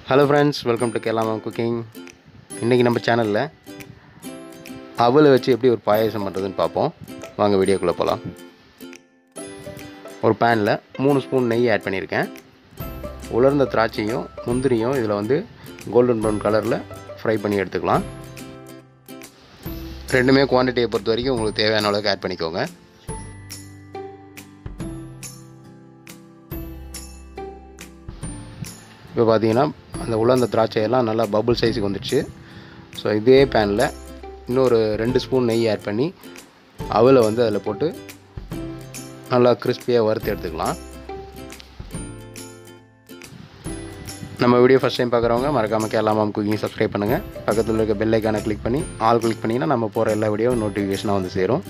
hello friends welcome to கேலாமா cooking இன்றைக்கி நம்ம சேனலில் அவலை வச்சு எப்படி ஒரு பாயாசம் பண்ணுறதுன்னு பார்ப்போம் வாங்க வீடியோக்குள்ளே போகலாம் ஒரு பேனில் மூணு ஸ்பூன் நெய் ஆட் பண்ணியிருக்கேன் உலர்ந்த திராட்சையும் முந்திரியும் இதில் வந்து கோல்டன் ப்ரௌன் கலரில் ஃப்ரை பண்ணி எடுத்துக்கலாம் ரெண்டுமே குவான்டிட்டியை பொறுத்த வரைக்கும் உங்களுக்கு தேவையான அளவுக்கு ஆட் பண்ணிக்கோங்க இப்போ பார்த்தீங்கன்னா அந்த உலர்ந்த திராட்சையெல்லாம் நல்லா பபுள் சைஸுக்கு வந்துடுச்சு ஸோ இதே பேனில் இன்னொரு ரெண்டு ஸ்பூன் நெய் ஆட் பண்ணி அவலை வந்து அதில் போட்டு நல்லா கிறிஸ்பியாக வறுத்து எடுத்துக்கலாம் நம்ம வீடியோ ஃபஸ்ட் டைம் பார்க்குறவங்க மறக்காமல் கேரளாமாம் குக்கிங் சப்ஸ்கிரைப் பண்ணுங்கள் பக்கத்தில் இருக்க பெல் ஐக்கானை கிளிக் பண்ணி ஆல் கிளிக் பண்ணிங்கன்னா நம்ம போகிற எல்லா வீடியோ நோட்டிஃபிகேஷனாக வந்து சேரும்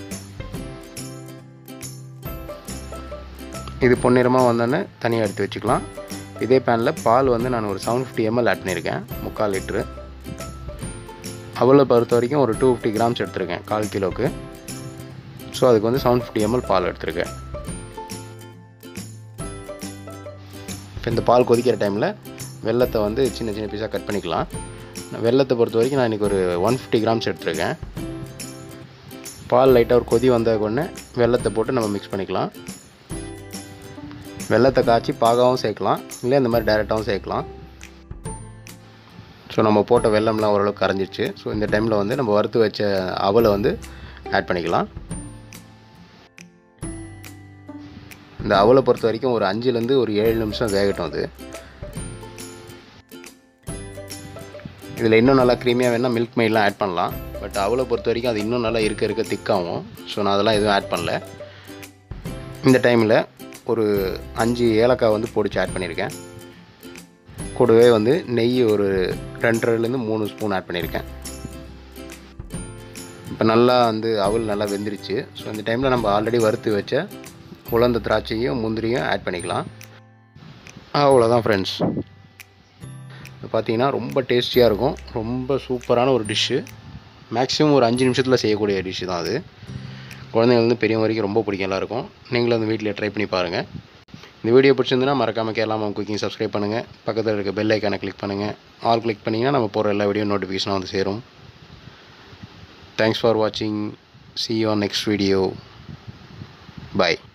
இது பொன்னிறமாக வந்தோடனே தனியாக எடுத்து வச்சுக்கலாம் இதே பேனில் பால் வந்து நான் ஒரு செவன் ஃபிஃப்டி எம்எல் ஆட் பண்ணியிருக்கேன் முக்கால் லிட்ரு அவளை பொறுத்த வரைக்கும் ஒரு டூ ஃபிஃப்டி கிராம்ஸ் எடுத்திருக்கேன் கால் கிலோவுக்கு ஸோ அதுக்கு வந்து செவன் ஃபிஃப்டி எம்எல் பால் எடுத்திருக்கேன் இப்போ இந்த பால் கொதிக்கிற டைமில் வெள்ளத்தை வந்து சின்ன சின்ன பீஸாக கட் பண்ணிக்கலாம் வெள்ளத்தை பொறுத்த வரைக்கும் நான் இன்றைக்கி ஒரு ஒன் ஃபிஃப்டி கிராம்ஸ் எடுத்திருக்கேன் பால் லைட்டாக ஒரு கொதி வந்த உடனே வெள்ளத்தை போட்டு நம்ம மிக்ஸ் பண்ணிக்கலாம் வெள்ளத்தை காய்ச்சி பாகாவும் சேர்க்கலாம் இல்லை இந்த மாதிரி டைரெக்டாகவும் சேர்க்கலாம் ஸோ நம்ம போட்ட வெள்ளம்லாம் ஓரளவுக்கு கரைஞ்சிருச்சு ஸோ இந்த டைமில் வந்து நம்ம வறுத்து வச்ச அவலை வந்து ஆட் பண்ணிக்கலாம் இந்த அவலை பொறுத்த வரைக்கும் ஒரு அஞ்சுலேருந்து ஒரு ஏழு நிமிஷம் வேகட்டும் அது இதில் இன்னும் நல்லா க்ரீமியாக வேணால் மில்க் மெய்ட்லாம் ஆட் பண்ணலாம் பட் அவளை பொறுத்த வரைக்கும் அது இன்னும் நல்லா இருக்க இருக்க திக்காகும் ஸோ நான் அதெல்லாம் எதுவும் ஆட் பண்ணல இந்த டைமில் ஒரு அஞ்சு ஏலக்காய் வந்து பொடிச்சு ஆட் பண்ணியிருக்கேன் கூடவே வந்து நெய் ஒரு ரெண்டரைலேருந்து மூணு ஸ்பூன் ஆட் பண்ணியிருக்கேன் இப்போ நல்லா வந்து அவல் நல்லா வெந்துருச்சு ஸோ இந்த டைமில் நம்ம ஆல்ரெடி வறுத்து வச்ச உலர்ந்த திராட்சையும் முந்திரியும் ஆட் பண்ணிக்கலாம் அவ்வளோதான் ஃப்ரெண்ட்ஸ் பார்த்தீங்கன்னா ரொம்ப டேஸ்டியாக இருக்கும் ரொம்ப சூப்பரான ஒரு டிஷ்ஷு மேக்ஸிமம் ஒரு அஞ்சு நிமிஷத்தில் செய்யக்கூடிய டிஷ்ஷு தான் அது குழந்தைங்கள்ந்து பெரியவங்க வரைக்கும் ரொம்ப பிடிக்கும் எல்லாருக்கும் நீங்களும் அந்த வீட்டில் ட்ரை பண்ணி பாருங்கள் இந்த வீடியோ பிடிச்சிருந்துன்னா மறக்காமல் கேரளாமா குக்கிங் சப்ஸ்கிரைப் பண்ணுங்கள் பக்கத்தில் இருக்க பெல் ஐக்கானை கிளிக் பண்ணுங்கள் ஆல் கிளிக் பண்ணிங்கன்னா நம்ம போகிற எல்லா வீடியோ நோட்டிஃபிகேஷனாக வந்து சேரும் தேங்க்ஸ் ஃபார் வாட்சிங் see you on next video bye